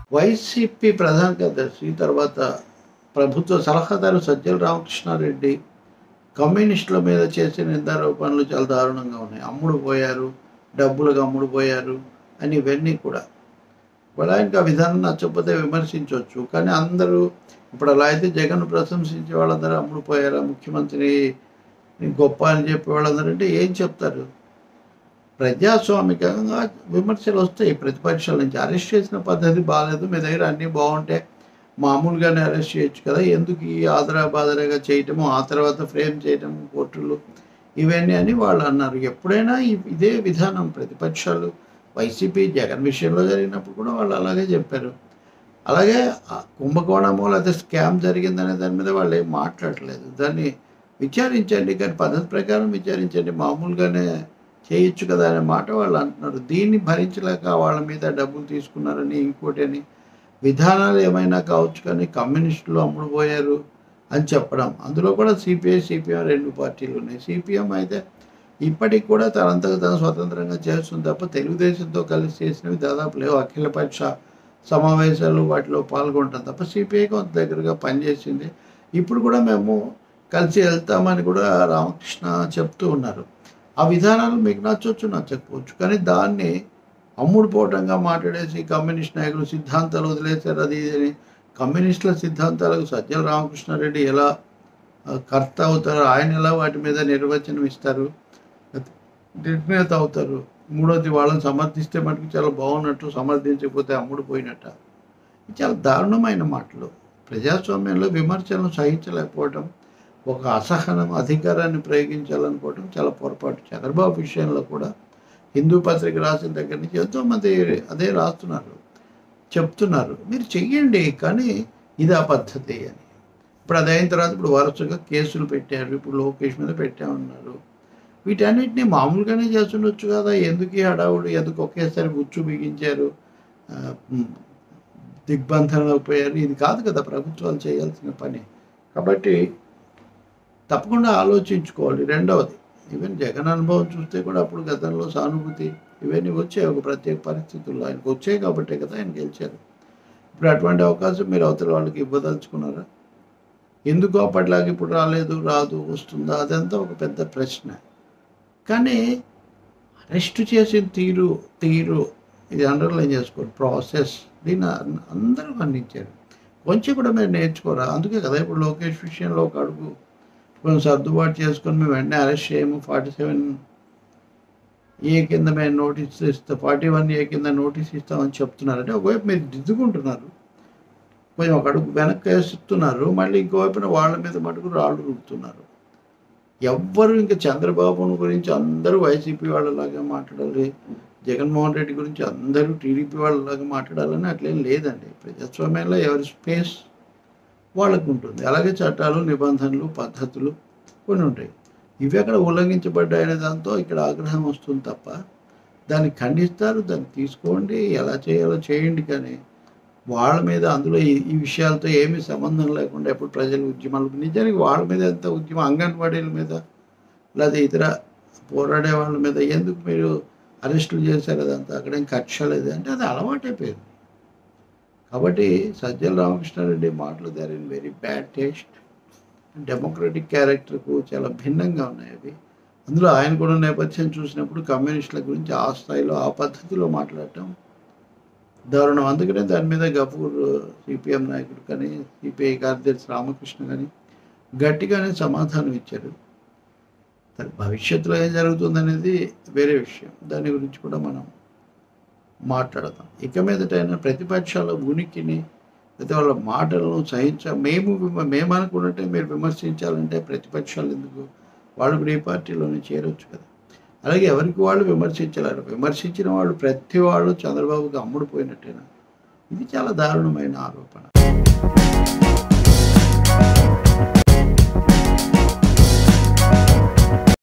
YCP ప్రధాన కార్యదర్శి తర్వాత ప్రభుత్వ సలహాదారు సజ్జల రామకృష్ణారెడ్డి కమ్యూనిస్టుల మీద చేసిన నిందారోపణలు చాలా దారుణంగా ఉన్నాయి అమ్ముడు పోయారు డబ్బులకు అమ్ముడు పోయారు అని ఇవన్నీ కూడా ఇప్పుడు ఆయనకి ఆ విధానం నచ్చకపోతే విమర్శించవచ్చు కానీ అందరూ ఇప్పుడు అలా అయితే జగన్ ప్రశంసించే వాళ్ళందరూ అమ్ముడు పోయారా ముఖ్యమంత్రి గొప్ప అని చెప్పే వాళ్ళందరూ అంటే ఏం చెప్తారు ప్రజాస్వామికంగా విమర్శలు వస్తాయి ప్రతిపక్షాల నుంచి అరెస్ట్ చేసిన పద్ధతి బాగాలేదు మీ దగ్గర అన్నీ బాగుంటే మామూలుగానే అరెస్ట్ చేయొచ్చు కదా ఎందుకు ఈ ఆదరా బాదరాగా చేయటము ఆ తర్వాత ఫ్రేమ్ చేయటము కోర్టులు ఇవన్నీ అని వాళ్ళు అన్నారు ఎప్పుడైనా ఇ- ఇదే విధానం ప్రతిపక్షాలు వైసీపీ జగన్ విషయంలో జరిగినప్పుడు కూడా వాళ్ళు అలాగే చెప్పారు అలాగే ఆ కుంభకోణము లేకపోతే స్కామ్ జరిగిందనే దాని మీద వాళ్ళు ఏం మాట్లాడలేదు దాన్ని విచారించండి కానీ పద్ధతి ప్రకారం విచారించండి మామూలుగానే చేయొచ్చు కదా అనే మాట వాళ్ళు అంటున్నారు దీన్ని భరించలేక వాళ్ళ మీద డబ్బులు తీసుకున్నారని ఇంకోటి అని విధానాలు ఏమైనా కావచ్చు కానీ కమ్యూనిస్టులు అమ్ముడు పోయారు అని చెప్పడం అందులో కూడా సిపిఐ సిపిఎం రెండు పార్టీలు ఉన్నాయి సిపిఎం అయితే ఇప్పటికి కూడా తనంతకు తను స్వతంత్రంగా చేస్తుంది తప్ప తెలుగుదేశంతో కలిసి చేసినవి దాదాపు లేవు అఖిలపక్ష సమావేశాలు వాటిలో పాల్గొంటాం తప్ప సిపిఐ కొంత దగ్గరగా పనిచేసింది ఇప్పుడు కూడా మేము కలిసి వెళ్తామని కూడా రామకృష్ణ చెప్తూ ఉన్నారు ఆ విధానాలు మీకు నచ్చవచ్చు నచ్చకపోవచ్చు కానీ దాన్ని అమ్ముడు పోవటంగా మాట్లాడేసి కమ్యూనిస్ట్ నాయకులు సిద్ధాంతాలు వదిలేశారు అది ఇది అని కమ్యూనిస్టుల సిద్ధాంతాలకు సజ్జల రామకృష్ణారెడ్డి ఎలా ఆ, కర్త అవుతారు ఆయన ఎలా వాటి మీద నిర్వచనం ఇస్తారు నిర్ణేత అవుతారు మూడోది వాళ్ళని సమర్థిస్తే మటుకు చాలా బాగున్నట్టు సమర్థించకపోతే అమ్ముడు పోయినట్ట ఇది చాలా దారుణమైన మాటలు ప్రజాస్వామ్యంలో విమర్శలను సహించలేకపోవటం ఒక అసహనం అధికారాన్ని ప్రయోగించాలనుకోవటం చాలా పొరపాటు చంద్రబాబు విషయంలో కూడా హిందూ పత్రిక రాసిన దగ్గర నుంచి ఎంతోమంది అదే రాస్తున్నారు చెప్తున్నారు మీరు చెయ్యండి కానీ ఇది ఆ పద్ధతి అని ఇప్పుడు అది అయిన తర్వాత ఇప్పుడు వరుసగా కేసులు పెట్టారు ఇప్పుడు లోకేష్ మీద పెట్టామన్నారు వీటన్నిటిని మామూలుగానే చేస్తుండొచ్చు కదా ఎందుకు ఈ హడావుడు ఎందుకు ఒకేసారి గుచ్చు బిగించారు ఆ, ఉమ్, దిగ్బంధనలు అయిపోయారు ఇది కాదు కదా ప్రభుత్వాలు చేయాల్సిన పని కాబట్టి తప్పకుండా ఆలోచించుకోవాలి రెండవది ఈవెన్ జగన్ అనుభవం చూస్తే కూడా అప్పుడు గతంలో సానుభూతి ఇవన్నీ వచ్చాయి ఒక ప్రత్యేక పరిస్థితుల్లో ఆయనకు వచ్చాయి కాబట్టే కదా ఆయన గెలిచారు ఇప్పుడు అటువంటి అవకాశం మీరు అవతల వాళ్ళకి ఇవ్వదలుచుకున్నారా ఎందుకు అప్పటిలాగా ఇప్పుడు రాలేదు రాదు వస్తుందా అదంతా ఒక పెద్ద ప్రశ్న కానీ అరెస్ట్ చేసిన తీరు తీరు ఇది అండర్లైన్ చేసుకోండి ప్రాసెస్ దీన్ని అన్- అందరూ ఖండించారు కొంచెం కూడా మీరు నేర్చుకోరా అందుకే కదా ఇప్పుడు లోకేష్ విషయంలో ఒక అడుగు కొంచెం సర్దుబాటు చేసుకొని మేము వెంటనే అరెస్ట్ చేయము ఫార్టీ సెవెన్ ఏ కింద మేము నోటీస్ ఇస్తాం ఫార్టీ వన్ ఏ కింద నోటీస్ ఇస్తామని చెప్తున్నారు అంటే ఒకవైపు మీరు దిద్దుకుంటున్నారు కొంచెం ఒక అడుగు వెనక్కి వేస్తున్నారు మళ్ళీ ఇంకోవైపున వాళ్ళ మీద మటుకు రాళ్ళు రుడుతున్నారు ఎవ్వరు ఇంకా చంద్రబాబును గురించి అందరూ వైసీపీ వాళ్ళలాగా మాట్లాడాలి జగన్మోహన్ రెడ్డి గురించి అందరూ టీడీపీ వాళ్ళలాగా మాట్లాడాలని అట్లేం లేదండి ప్రజాస్వామ్యంలో ఎవరి స్పేస్ వాళ్ళకు ఉంటుంది అలాగే చట్టాలు నిబంధనలు పద్ధతులు కొన్ని ఉంటాయి ఇవి అక్కడ ఉల్లంఘించబడ్డాయనే దాంతో ఇక్కడ ఆగ్రహం వస్తుంది తప్ప దాన్ని ఖండిస్తారు దాన్ని తీసుకోండి ఎలా చేయాలో చేయండి కానీ వాళ్ళ మీద అందులో ఈ ఈ విషయాలతో ఏమీ సంబంధం లేకుండా ఎప్పుడు ప్రజల ఉద్యమాలు నిజానికి వాళ్ళ మీద ఎంత ఉద్యమం అంగన్వాడీల మీద లేదా ఇతర పోరాడే వాళ్ళ మీద ఎందుకు మీరు అరెస్టులు చేశారు అదంతా అక్కడేం కక్ష లేదు అంటే అది అలవాటైపోయింది కాబట్టి సజ్జల రామకృష్ణారెడ్డి మాటలు Dar in very bad taste democratic క్యారెక్టర్కు చాలా భిన్నంగా ఉన్నాయి అవి అందులో ఆయన కూడా నేపథ్యం చూసినప్పుడు కమ్యూనిస్టుల గురించి ఆ స్థాయిలో ఆ పద్ధతిలో మాట్లాడటం దారుణం అందుకనే దాని మీద గఫూర్ సిపిఎం నాయకుడు కానీ సిపిఐ కార్యదర్శి రామకృష్ణ కానీ గట్టిగానే సమాధానం ఇచ్చారు మరి భవిష్యత్తులో ఏం జరుగుతుందనేది వేరే విషయం దాని గురించి కూడా మనం మాట్లాడదాం ఇక మీదటైనా ప్రతిపక్షాల ఉనికిని లేదా వాళ్ళ మాటలను సహించ మేము విమ- మేము అనుకున్నట్టే మీరు విమర్శించాలంటే ప్రతిపక్షాలు ఎందుకు వాళ్ళు కూడా ఈ పార్టీలోనే చేరొచ్చు కదా అలాగే ఎవరికి వాళ్ళు విమర్శించలేరు విమర్శించిన వాళ్ళు ప్రతి వాళ్ళు చంద్రబాబుకి అమ్ముడుపోయినట్టేనా ఇది చాలా దారుణమైన ఆరోపణ